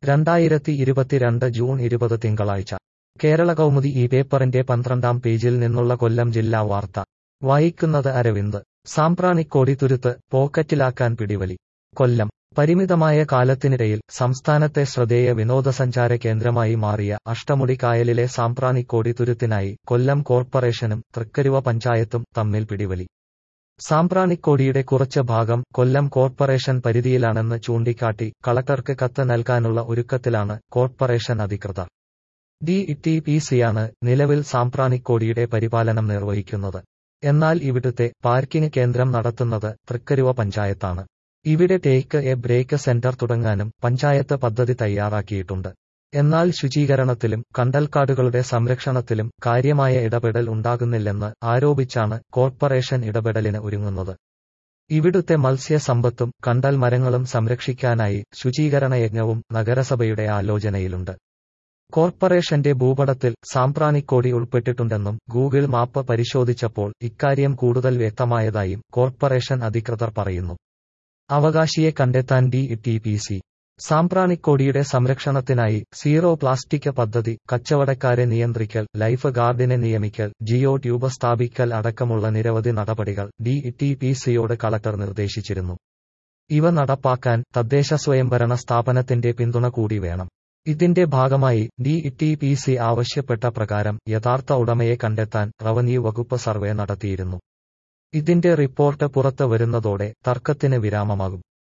രണ്ടായിരത്തി ഇരുപത്തിരണ്ട് ജൂൺ ഇരുപത് തിങ്കളാഴ്ച കേരള കൗമുദി ഈ പേപ്പറിന്റെ പന്ത്രണ്ടാം പേജിൽ നിന്നുള്ള കൊല്ലം ജില്ലാ വാർത്ത വായിക്കുന്നത് അരവിന്ദ് സാമ്പ്രാണിക്കോടി തുരുത്ത് പോക്കറ്റിലാക്കാൻ പിടിവലി കൊല്ലം പരിമിതമായ കാലത്തിനിടയിൽ സംസ്ഥാനത്തെ ശ്രദ്ധേയ വിനോദസഞ്ചാര കേന്ദ്രമായി മാറിയ അഷ്ടമുടി കായലിലെ സാമ്പ്രാണിക്കോടി തുരുത്തിനായി കൊല്ലം കോർപ്പറേഷനും തൃക്കരുവ പഞ്ചായത്തും തമ്മിൽ പിടിവലി സാമ്പ്രാണിക്കോടിയുടെ കുറച്ച് ഭാഗം കൊല്ലം കോർപ്പറേഷൻ പരിധിയിലാണെന്ന് ചൂണ്ടിക്കാട്ടി കളക്ടർക്ക് കത്ത് നൽകാനുള്ള ഒരുക്കത്തിലാണ് കോർപ്പറേഷൻ അധികൃതർ ഡി ടി പി സിയാണ് നിലവിൽ സാമ്പ്രാണിക്കോടിയുടെ പരിപാലനം നിർവഹിക്കുന്നത് എന്നാൽ ഇവിടുത്തെ പാർക്കിംഗ് കേന്ദ്രം നടത്തുന്നത് തൃക്കരുവ പഞ്ചായത്താണ് ഇവിടെ ടേക്ക് എ ബ്രേക്ക് സെന്റർ തുടങ്ങാനും പഞ്ചായത്ത് പദ്ധതി തയ്യാറാക്കിയിട്ടുണ്ട് എന്നാൽ ശുചീകരണത്തിലും കണ്ടൽക്കാടുകളുടെ സംരക്ഷണത്തിലും കാര്യമായ ഇടപെടൽ ഉണ്ടാകുന്നില്ലെന്ന് ആരോപിച്ചാണ് കോർപ്പറേഷൻ ഇടപെടലിന് ഒരുങ്ങുന്നത് ഇവിടുത്തെ മത്സ്യസമ്പത്തും കണ്ടൽ മരങ്ങളും സംരക്ഷിക്കാനായി ശുചീകരണ യജ്ഞവും നഗരസഭയുടെ ആലോചനയിലുണ്ട് കോർപ്പറേഷന്റെ ഭൂപടത്തിൽ സാമ്പ്രാണിക്കോടി ഉൾപ്പെട്ടിട്ടുണ്ടെന്നും ഗൂഗിൾ മാപ്പ് പരിശോധിച്ചപ്പോൾ ഇക്കാര്യം കൂടുതൽ വ്യക്തമായതായും കോർപ്പറേഷൻ അധികൃതർ പറയുന്നു അവകാശിയെ കണ്ടെത്താൻ ഡി ടി പി സി സാമ്പ്രാണിക്കോടിയുടെ സംരക്ഷണത്തിനായി സീറോ പ്ലാസ്റ്റിക് പദ്ധതി കച്ചവടക്കാരെ നിയന്ത്രിക്കൽ ലൈഫ് ഗാർഡിനെ നിയമിക്കൽ ജിയോ ട്യൂബ് സ്ഥാപിക്കൽ അടക്കമുള്ള നിരവധി നടപടികൾ ഡി ടി പി സിയോട് കളക്ടർ നിർദ്ദേശിച്ചിരുന്നു ഇവ നടപ്പാക്കാൻ തദ്ദേശ സ്വയംഭരണ സ്ഥാപനത്തിന്റെ പിന്തുണ കൂടി വേണം ഇതിന്റെ ഭാഗമായി ഡി ടി പി സി ആവശ്യപ്പെട്ട പ്രകാരം യഥാർത്ഥ ഉടമയെ കണ്ടെത്താൻ റവന്യൂ വകുപ്പ് സർവേ നടത്തിയിരുന്നു ഇതിന്റെ റിപ്പോർട്ട് പുറത്ത് വരുന്നതോടെ തർക്കത്തിന് വിരാമമാകും